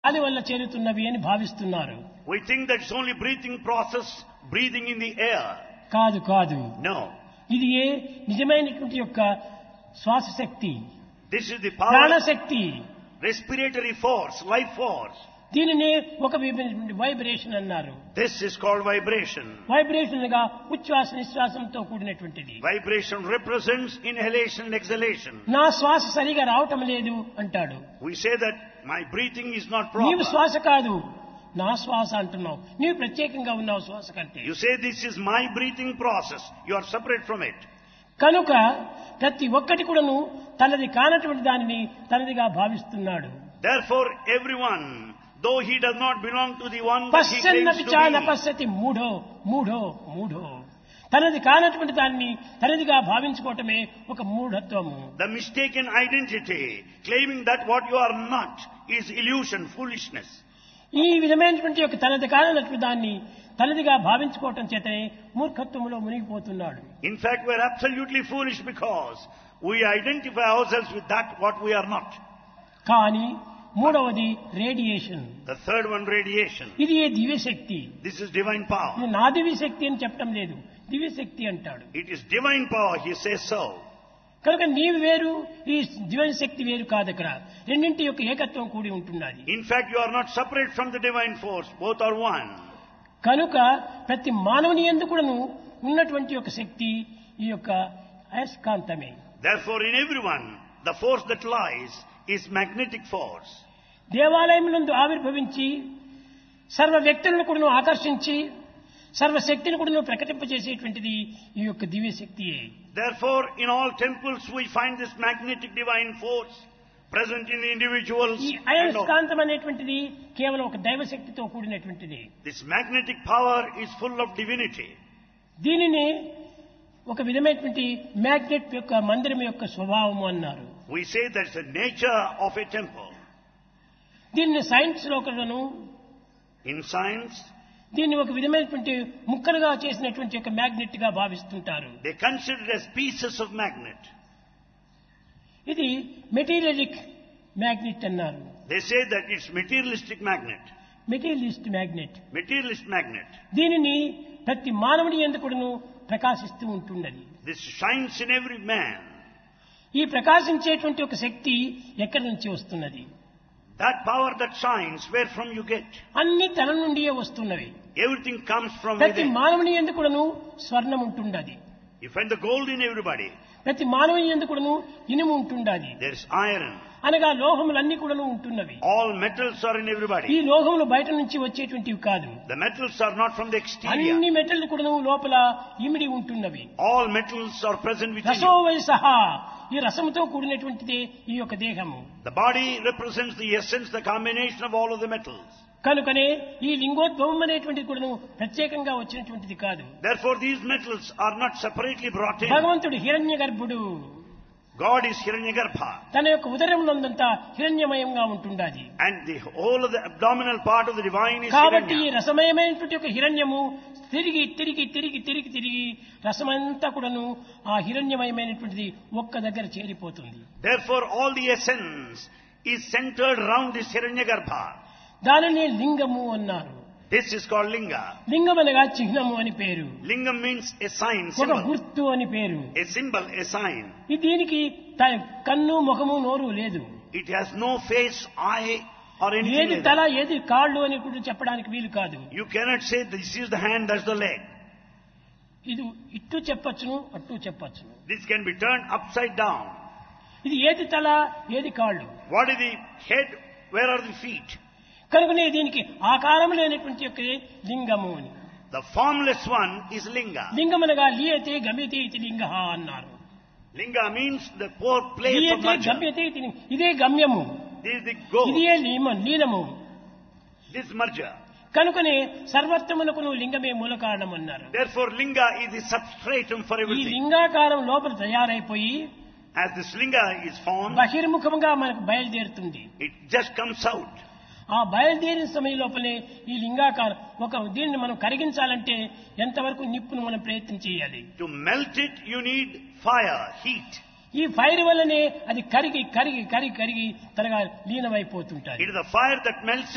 గాలి వల్ల చేరుతున్నవి అని భావిస్తున్నారు We think that it's only breathing process, breathing in the air. కాదు కాదు No. ఇది ఏ నిజమైనటువంటి యొక్క శ్వాస శక్తి This is the power, ప్రాణశక్తి respiratory force, life force. దీనినే ఒక విధమైనటువంటి వైబ్రేషన్ అన్నారు This is called vibration. Vibration గా ఉచ్ఛ్వాస నిశ్వాసంతో కూడినటువంటిది Vibration represents inhalation and exhalation. నా శ్వాస సరిగా రావటం లేదు అంటాడు We say that my breathing is not నీవు proper. శ్వాస కాదు నా శ్వాస అంటున్నావు నీవు ప్రత్యేకంగా ఉన్నావు శ్వాస కంటే You say this is my breathing process. You are separate from it. కనుక ప్రతి ఒక్కటి కూడాను తనది కానటువంటి దానిని తనదిగా భావిస్తున్నాడు Therefore, everyone, though he does not belong to the one that he claims పశ్చన్నపి to చా be, నపశ్యతి మూఢో మూఢో మూఢో తనది కానటువంటి దాన్ని తనదిగా భావించుకోవటమే ఒక మూఢత్వము the mistaken identity, claiming that what you are not, is illusion, foolishness. ఈ విధమైనటువంటి యొక్క తనది కానటువంటి దాన్ని తనదిగా భావించుకోవటం చేతనే మూర్ఖత్వంలో మునిగిపోతున్నాడు In fact, we are absolutely foolish because we identify ourselves with that what we are not. కానీ మూడవది radiation The third one, radiation. ఇది ఏ దివ్యశక్తి This is divine power. ఇది నా దివ్యశక్తి అని చెప్పటం లేదు దివ్యశక్తి అంటాడు It is divine power, he says so. కనుక నీవు వేరు ఈ దివ్యశక్తి వేరు కాదు అక్కడ రెండింటి యొక్క ఏకత్వం కూడి ఉంటున్నది In fact, you are not separate from the divine force. Both are one. కనుక ప్రతి మానవుని ఎందుకు కూడాను ఉన్నటువంటి యొక్క శక్తి ఈ యొక్క అయస్కాంతమే Therefore, in everyone, the force that lies is magnetic force. దేవాలయమునందు ఆవిర్భవించి సర్వ వ్యక్తులను కూడా ఆకర్షించి సర్వశక్తిని కూడా ప్రకటింపజేసేటువంటిది ఈ యొక్క దివ్యశక్తియే Therefore, in all temples, we find this magnetic divine force present in the individuals. ఈ and all. అయస్కాంతం అనేటువంటిది కేవలం ఒక దైవశక్తితో కూడినటువంటిది This magnetic power is full of divinity. దీనిని ఒక విధమైనటువంటి మ్యాగ్నెట్ యొక్క మందిరం యొక్క స్వభావము అన్నారు We say that's the nature of a temple. దీన్ని సైన్స్ లో కూడాను In science, దీన్ని ఒక విధమైనటువంటి ముక్కలుగా చేసినటువంటి ఒక మ్యాగ్నెట్ గా భావిస్తుంటారు they consider it as pieces of magnet. ఇది మెటీరియలిక్ మ్యాగ్నెట్ అన్నారు They say that it's materialistic magnet. Materialist magnet Materialist magnet. దీనిని ప్రతి మానవుని ఎందుకును ప్రకాశిస్తూ ఉంటున్నది This shines in every man. ఈ ప్రకాశించేటువంటి ఒక శక్తి ఎక్కడి నుంచి వస్తున్నది That power that shines, where from you get? అన్ని తన నుండియే వస్తున్నవి Everything comes from ప్రతి within. మానవుని ఎందుకును స్వర్ణం ఉంటుండది You find the gold in everybody. ప్రతి మానవుని ఎందుకును ఇనుము ఉంటుండది There's iron. అనగా లోహములన్నీ కూడాను ఉంటున్నవి All metals are in ఈ everybody. లోహములు బయట నుంచి వచ్చేటువంటివి కాదు The metals are not from the exterior. అన్ని మెటల్ కూడాను లోపల ఇమిడి ఉంటున్నవి All metals are present within రసో you. వై సహా ఈ రసముతో కూడినటువంటిదే ఈ యొక్క దేహము The body represents the essence, the combination of all of the metals. కనుకనే ఈ లింగోద్భవం అనేటువంటిది కూడాను ప్రత్యేకంగా వచ్చినటువంటిది కాదు Therefore, these metals are not separately brought in. భగవంతుడు హిరణ్య గర్భుడు God is Hiranyagarbha. తన యొక్క ఉదరమునందంతా హిరణ్యమయంగా ఉంటుండాది And the whole of the abdominal part of the divine is కాబట్టి ఈ Hiranya. రసమయమైనటువంటి ఒక హిరణ్యము తిరిగి తిరిగి తిరిగి తిరిగి తిరిగి రసమంతా కూడాను ఆ హిరణ్యమయమైనటువంటిది ఒక్క దగ్గర చేరిపోతుంది Therefore, all the essence is centered around this Hiranyagarbha. దానిని లింగము అన్నారు This is called Linga. లింగం అనగా చిహ్నము అని పేరు Lingam means a sign, ఒక symbol. గుర్తు అని పేరు A symbol, a sign. ఈ దీనికి త- కన్ను ముఖము నోరు లేదు It has no face, eye, or anything. ఏది like తల that. ఏది కాళ్ళు అని కూడా చెప్పడానికి వీలు కాదు You cannot say this is the hand, that's the leg. ఇది ఇటు చెప్పచ్చును అటు చెప్పచ్చును This can be turned upside down. ఇది ఏది తల ఏది కాళ్ళు What is the head? Where are the feet? కనుకనే దీనికి ఆకారం లేనటువంటి యొక్క లింగము అని The formless one is Linga. లింగం అనగా లీయతే గమ్యతే ఇది లింగ అన్నారు Linga means the poor place of లీయతే merger. గమ్యతే ఇది లింగ- ఇదే గమ్యము This is the goal. ఇదే లీమ లీనము This merger. కనుకనే సర్వత్వమునకును లింగమే మూల కారణం అన్నారు Therefore, Linga is the substratum for ఈ everything. లింగాకారం లోపల తయారైపోయి As this Linga is formed, బహిర్ముఖంగా మనకు బయలుదేరుతుంది it just comes out. ఆ బయలుదేరిన సమయం లోపలే ఈ లింగాకారం ఒక దీన్ని మనం కరిగించాలంటే ఎంతవరకు నిప్పును మనం ప్రయత్నం చేయాలి To melt it, you need fire, heat. ఈ ఫైర్ వల్లనే అది కరిగి కరిగి కరిగి కరిగి తరగా లీనమైపోతుంటారు It is the fire that melts